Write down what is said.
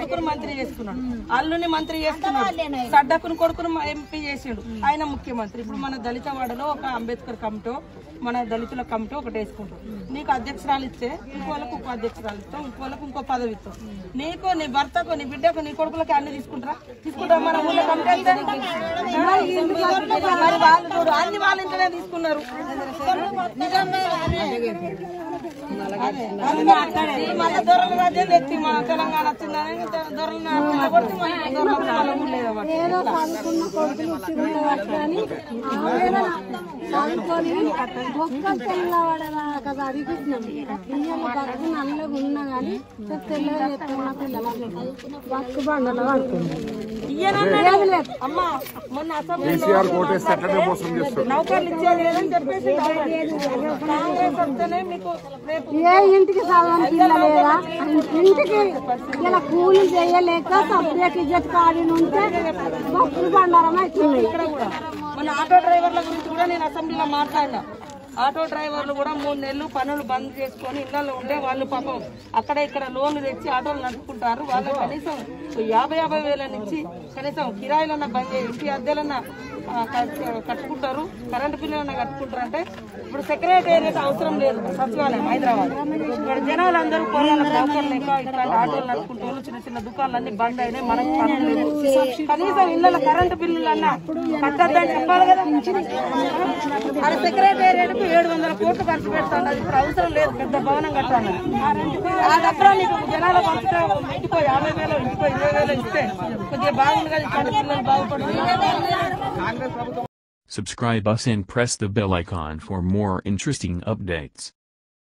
కొడుకును మంత్రి చేసుకున్నాడు అల్లుని మంత్రి చేసుకున్నాడు సడ్డకుని కొడుకును ఎంపీ చేసాడు ఆయన ముఖ్యమంత్రి ఇప్పుడు మన దళిత వాడలో ఒక అంబేద్కర్ కమిటో మన దళితుల కమిటీ ఒకటి వేసుకుంటాం నీకు అధ్యక్షురాలు ఇస్తే ఇంకోళ్ళకు ఇంకో అధ్యక్షురాలు ఇస్తాం ఇంకోళ్ళకు ఇంకో పదవి ఇస్తాం నీకు నీ భర్తకు నీ బిడ్డకు నీ కొడుకులకి అన్ని తీసుకుంటారా తీసుకుంటారా మన ఊళ్ళో కమిటీ వెళ్తే? మరి వాళ్ళు చూడు అన్ని వాళ్ళ ఇంట్లోనే తీసుకున్నారు అదే. ఈ మళ్ళా దొరల రాజ్యం తెచ్చి మన తెలంగాణ వచ్చిందని దొరలను అట్లా కొడితే మన దొరల వాళ్ళ ఊళ్ళో ఏదవ్వదు. ఏదో చదువుకున్న కొడుకులు ఇచ్చిరుండవచ్చు కానీ ఆవేదన చదువుకొని ఒక్క తెల్లవాడదాకా చదివిస్తున్నాం ఇయ్యాల బతుకు నల్లగా ఉన్నా కానీ తెల్లగా చెప్తున్న పిల్లలు బతుకు బండలో పడుతుంది ఏది లేదు అమ్మా మొన్న అసెంబ్లీలో కేసీఆర్ కోటేస్తే అట్లనే మోసం చేస్తారు నౌకర్లు ఇచ్చేది లేదని చెప్పేసి కాంగ్రెస్ వస్తేనే మీకు రేపు ఏ ఇంటికి చదవని పిల్ల లేదా ఇంటికి ఇలా కూలి చేయలేక సబ్జెక్ట్ ఇజ్జత్ కాడి ఉంటే బతుకు బండారం అవుతున్నాయి ఇక్కడ కూడా మన ఆటో డ్రైవర్ల గురించి కూడా నేను అసెంబ్లీలో మాట్లాడినా ఆటో డ్రైవర్లు కూడా మూడు నెలలు పనులు బంద్ చేసుకొని ఇళ్లలో ఉంటే వాళ్ళు పాపం అక్కడ ఇక్కడ లోన్లు తెచ్చి ఆటోలు నడుపుకుంటారు వాళ్ళు కనీసం యాభై యాభై వేల నుంచి కనీసం కిరాయిలన్నా బంద్ చేయి ఇంటి అద్దెలన్నా ఆ, కట్- కట్టుకుంటారు కరెంటు బిల్లులన్నా కట్టుకుంటారు అంటే ఇప్పుడు సెక్రటేరియట్ అవసరం లేదు సచివాలయం హైదరాబాద్ ఇక్కడ జనాలు అందరూ పొలాల నౌకర్లు లేక ఇట్లాంటి ఆటోలు నడుపుకుంటూ చిన్న చిన్న దుకాణాలన్నీ బంద్ అయినాయి మనకు పనులు లేవు కనీసం ఇళ్ళ కరెంటు బిల్లులన్నా కట్టద్దని చెప్పాలి కదా అది సెక్రటేరియట్ కు ఏడు వందల కోట్లు ఖర్చు పెడతాను అది ఇప్పుడు అవసరం లేదు పెద్ద భవనం కట్టాలి ఆ డబ్బులు నీకు జనాల పంపితే ఇంటికో యాభై వేలు ఇంటికో ఇరవై వేలు ఇస్తే కొద్దిగా బాగుంది కదా ఇట్లాంటి పిల్లలు బాగుపడుతుంది Subscribe us and press the bell icon for more interesting updates.